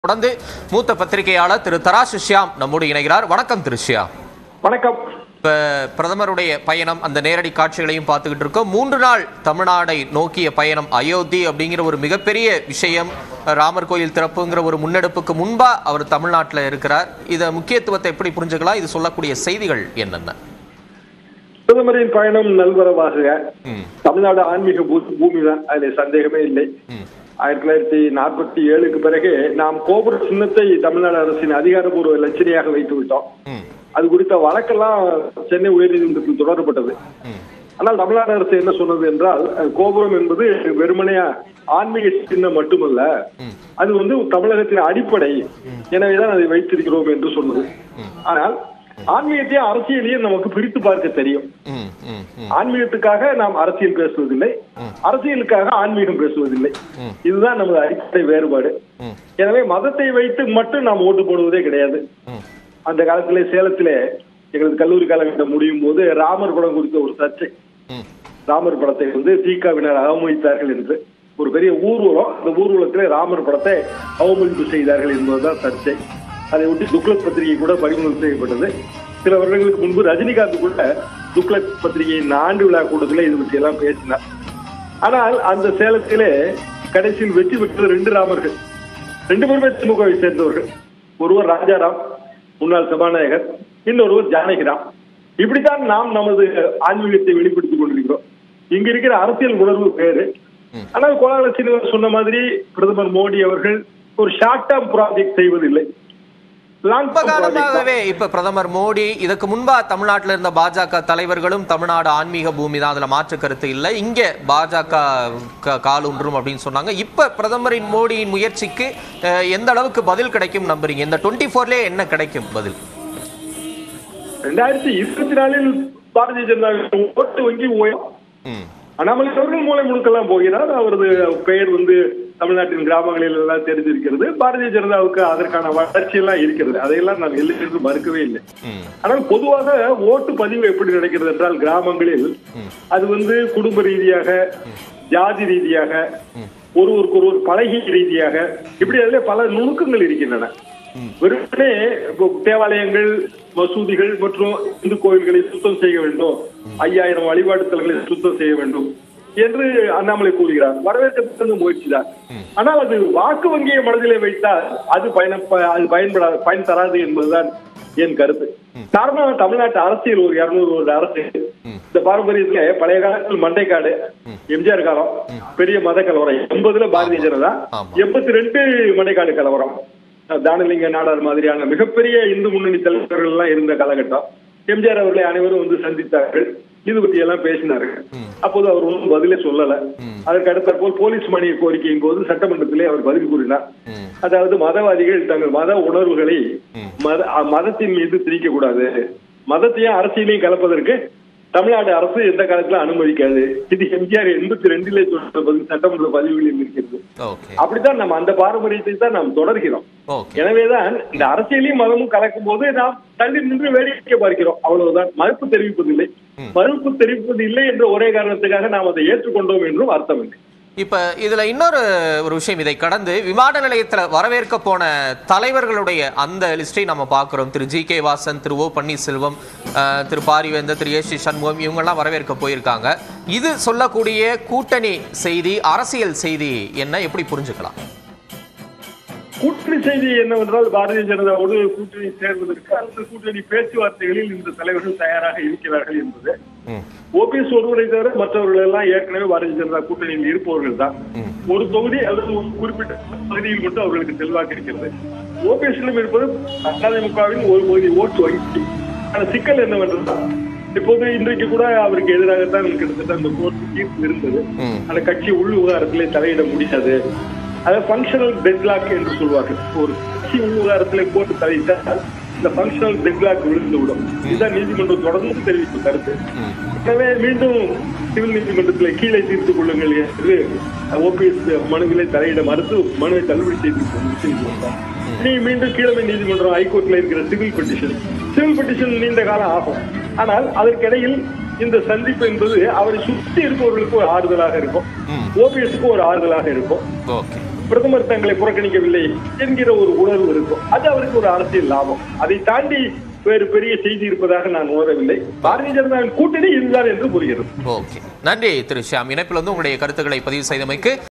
தொடர்ந்து மூத்த பத்திரிகையாளர் திரு தராசு ஷியாம் நம்மோடு இணைகிறார் வணக்கம் திரு ஷியாம் வணக்கம் இப்ப பிரதமருடைய பயணம் அந்த நேரடி காட்சிகளையும் பார்த்துக்கிட்டு இருக்கோம் மூன்று நாள் தமிழ்நாடை நோக்கிய பயணம் அயோத்தி அப்படிங்கிற ஒரு மிகப்பெரிய விஷயம் ராமர் கோயில் திறப்புங்கிற ஒரு முன்னெடுப்புக்கு முன்பா அவர் தமிழ்நாட்டில் இருக்கிறார் இத முக்கியத்துவத்தை எப்படி புரிஞ்சுக்கலாம் இது சொல்லக்கூடிய செய்திகள் என்னென்ன பிரதமரின் பயணம் நல்வரவாக ம், தமிழ்நாடு ஆன்மீக பூ- பூமி தான் அதில் சந்தேகமே இல்லை ம், ஆயிரத்தி தொள்ளாயிரத்தி நாற்பத்தி ஏழுக்கு பிறகு நாம் கோபுர சின்னத்தை தமிழ்நாடு அரசின் அதிகாரப்பூர்வ லட்சணையாக வைத்து விட்டோம் ம், அது குறித்த வழக்கெல்லாம் சென்னை உயர்நீதிமன்றத்தில் தொடரப்பட்டது ம், ஆனால் தமிழ்நாடு அரசு என்ன சொன்னது என்றால் அஹ், கோபுரம் என்பது வெறுமனையா ஆன்மீக சின்னம் மட்டுமல்ல ம். அது வந்து தமிழகத்தின் அடிப்படை எனவேதான் அதை வைத்திருக்கிறோம் என்று சொன்னது ஆனால் ஆன்மீகத்தையும் அரசியலையும் நமக்கு பிரித்து பார்க்க தெரியும் ம், ம், ம், ஆன்மீகத்துக்காக நாம் அரசியல் பேசுவதில்லை அரசியலுக்காக ஆன்மீகம் பேசுவதில்லை ம். இதுதான் நமது அடிப்படை வேறுபாடு ம், எனவே மதத்தை வைத்து மட்டும் நாம் ஓட்டு போடுவதே கிடையாது ம், அந்த காலத்திலே சேலத்திலே எங்களது கல்லூரி காலகட்டம் முடியும் போது ராமர் படம் குறித்த ஒரு சர்ச்சை ம், ராமர் படத்தை வந்து திகாவினர் அவமதித்தார்கள் என்று ஒரு பெரிய ஊர்வலம் அந்த ஊர்வலத்திலே ராமர் படத்தை அவமதிப்பு செய்தார்கள் என்பதுதான் சர்ச்சை அதை ஒட்டி துக்ளக் பத்திரிகை கூட பறிமுதல் செய்யப்பட்டது சில வருடங்களுக்கு முன்பு ரஜினிகாந்த் கூட துக்ளக் பத்திரிகையின் ஆண்டு விழா கூட்டத்தில் இது பற்றி எல்லாம் பேசினார் ஆனால் அந்த சேலத்திலே கடைசியில் வெற்றி பெற்றது ரெண்டு ராமர்கள் ரெண்டு பேருமே திமுகவை சேர்ந்தவர்கள் ஒருவர் ராஜாராம் முன்னாள் சபாநாயகர் இன்னொருவர் ஜானகிராம் இப்படித்தான் நாம் நமது ஆன்மீகத்தை வெளிப்படுத்திக் கொண்டிருக்கிறோம் இங்க இருக்கிற அரசியல் உணர்வு வேறு ஆனால் கோலால சீனிவாசன் சொன்ன மாதிரி பிரதமர் மோடி அவர்கள் ஒரு ஷார்ட் டேர்ம் ப்ராஜெக்ட் செய்வதில்லை லாங் ரொம்ப காலமாகவே இப்ப பிரதமர் மோடி இதுக்கு முன்பா தமிழ்நாட்டில் இருந்த பாஜக தலைவர்களும் தமிழ்நாடு ஆன்மீக பூமி தான் அதுல மாற்று கருத்து இல்லை இங்க பாஜக க- காலூன்றும் அப்படின்னு சொன்னாங்க இப்ப பிரதமரின் மோடியின் முயற்சிக்கு அஹ், எந்த அளவுக்கு பதில் கிடைக்கும் நம்புறீங்க இந்த டுவெண்ட்டி ஃபோர்லயே என்ன கிடைக்கும் பதில் ரெண்டாயிரத்தி இருபத்தி நாலில் பாரதிய ஜனதா ஓட்டு வங்கி உயரும் ம், அண்ணாமலை அவர்கள் மூளை முழுக்கெல்லாம் போகிறார் அவரது பெயர் வந்து தமிழ்நாட்டின் கிராமங்களில் எல்லாம் தெரிஞ்சிருக்கிறது பாரதிய ஜனதாவுக்கு அதற்கான வளர்ச்சி எல்லாம் இருக்கிறது அதையெல்லாம் நான் எல்லையிலிருந்து மறுக்கவே இல்லை ம், ஆனால் பொதுவாக ஓட்டு பதிவு எப்படி நடக்கிறது என்றால் கிராமங்களில் அது வந்து குடும்ப ரீதியாக ஜாதி ரீதியாக ஒருவருக்கு ஒருவர் பழகிய ரீதியாக இப்படி அதில் பல நுணுக்கங்கள் இருக்கின்றன வெறுமனே இப்போ தேவாலயங்கள் மசூதிகள் மற்றும் இந்து கோயில்களை சுத்தம் செய்ய வேண்டும் ஐயாயிரம் வழிபாட்டு தலங்களை சுத்தம் செய்ய வேண்டும் என்று அண்ணாமலை கூறுகிறார் வரவேற்கத்தக்க முயற்சி தான் ஆனால் அது வாக்கு வங்கியை மனதிலே வைத்தால் அது பயன அது பயன்படா பயன் தராது என்பதுதான் என் கருத்து காரணம் தமிழ்நாட்டு அரசியல் ஒரு இருநூறு வருட அரசு இந்த பாரம்பரியத்துல பழைய காலத்தில் மண்டைக்காடு எம்ஜிஆர் காலம் பெரிய மத கலவரம் எண்பதுல பாரதிய ஜனதா ஆமா. எண்பத்தி ரெண்டு மண்டைக்காடு கலவரம் தானலிங்க நாடார் மாதிரியான மிகப்பெரிய இந்து முன்னணி தலைவர்கள் எல்லாம் இருந்த காலகட்டம் எம்ஜிஆர் அவர்களை அனைவரும் வந்து சந்தித்தார்கள் இது பற்றி எல்லாம் பேசினார்கள் அப்போது அவர் ஒன்றும் பதிலே சொல்லல அதற்கு அடுத்தாற்போல் போலீஸ் மணிய கோரிக்கையின் போது சட்டமன்றத்திலே அவர் பதில் கூறினார் ம், அதாவது மதவாதிகள் தங்கள் மத உணர்வுகளை மத அ- மதத்தின் மீது திணிக்க கூடாது மதத்தையும் அரசியலையும் கலப்பதற்கு தமிழ்நாடு அரசு எந்த காலத்துல அனுமதிக்காது இது எம்ஜிஆர் எண்பத்தி ரெண்டிலே சொன்ன பதில் சட்டமன்ற பதிவுகளில் இருக்கிறது ஓகே அப்படித்தான் நம்ம அந்த பாரம்பரியத்தை தான் நாம் தொடர்கிறோம் ஓகே எனவேதான் இந்த அரசியலையும் மதமும் கலக்கும் போது நாம் தள்ளி நின்று வேடிக்கை பார்க்கிறோம் அவ்வளவுதான் மறுப்பு தெரிவிப்பதில்லை மறுப்பு தெரிவிப்பது இல்லை என்ற ஒரே காரணத்துக்காக நாம் அதை ஏற்றுக்கொண்டோம் என்றும் அர்த்தம் இல்லை இப்ப இதுல இன்னொரு ஒரு விஷயம் இதை கடந்து விமான நிலையத்துல வரவேற்க போன தலைவர்களுடைய அந்த லிஸ்டை நம்ம பார்க்கிறோம் Thiru G K Vasan Thiru O Panneerselvam அஹ், திரு பாரிவேந்தர் திரு ஏ சி சண்முகம் இவங்கெல்லாம் வரவேற்க போயிருக்காங்க இது சொல்லக்கூடிய கூட்டணி செய்தி அரசியல் செய்தி என்ன எப்படி புரிஞ்சுக்கலாம் கூட்டணி செய்தி என்னவென்றால் பாரதிய ஜனதாவோடு கூட்டணி சேர்வதற்கு அந்த கூட்டணி பேச்சுவார்த்தைகளில் இந்த தலைவர்கள் தயாராக இருக்கிறார்கள் என்பது ம், ஓபிஎஸ் ஒருவரை தவிர மற்றவர்கள் எல்லாம் ஏற்கனவே பாரதிய ஜனதா கூட்டணியில் இருப்பவர்கள் தான் ஒரு தொகுதி அல்லது ஒரு குறிப்பிட்ட பகுதியில் மட்டும் அவர்களுக்கு செல்வாக்கு இருக்கிறது ஓபிஎஸ்ஸிலும் இருப்பது அதிமுகவின் ஒரு பகுதி ஓட்டு வங்கி அந்த சிக்கல் என்னவென்றால் இப்போது இன்றைக்கு கூட அவருக்கு எதிராகத்தான் கிட்டத்தட்ட அந்த கோர்ட்டு தீர்ப்பு இருந்தது ம். அந்த கட்சி உள் விவகாரத்திலே தலையிட முடியாது அதை ஃபங்க்ஷனல் டெட்லாக் என்று சொல்வார்கள் ஒரு கட்சி உள் விவகாரத்திலே போட்டு தலையிட்டால் இந்த ஃபங்க்ஷனல் டெட்லாக் விழுந்து விடும் இதுதான் நீதிமன்றம் தொடர்ந்து தெரிவித்த கருத்து ம், எனவே மீண்டும் சிவில் நீதிமன்றத்தில் கீழே தீர்த்துக் கொள்ளுங்கள் என்று ஓபிஎஸ் மனுவிலே தலையிட மறுத்து மனுவை தள்ளுபடி செய்து செய்திருந்தார். இனி மீண்டும் கீழமை நீதிமன்றம் ஹைகோர்ட்ல இருக்கிற சிவில் பெட்டிஷன் சிவில் பெட்டிஷன் நீண்ட காலம் ஆகும் ஆனால் அதற்கிடையில் இந்த சந்திப்பு என்பது அவரை சுற்றி இருப்பவர்களுக்கு ஒரு ஆறுதலாக இருக்கும் ம். ஓபிஎஸ்க்கு ஒரு ஆறுதலாக இருக்கும் ஓகே பிரதமர் தங்களை புறக்கணிக்கவில்லை என்கிற ஒரு உணர்வு இருக்கும் அது அவருக்கு ஒரு அரசியல் லாபம் அதை தாண்டி வேறு பெரிய செய்தி இருப்பதாக நான் உணரவில்லை பாரதிய ஜனதாவின் கூட்டணி இதுதான் என்று புரிகிறது ஓகே நன்றி திரு ஷியாம் இணைப்பில் வந்து உங்களுடைய கருத்துக்களை பதிவு செய்தமைக்கு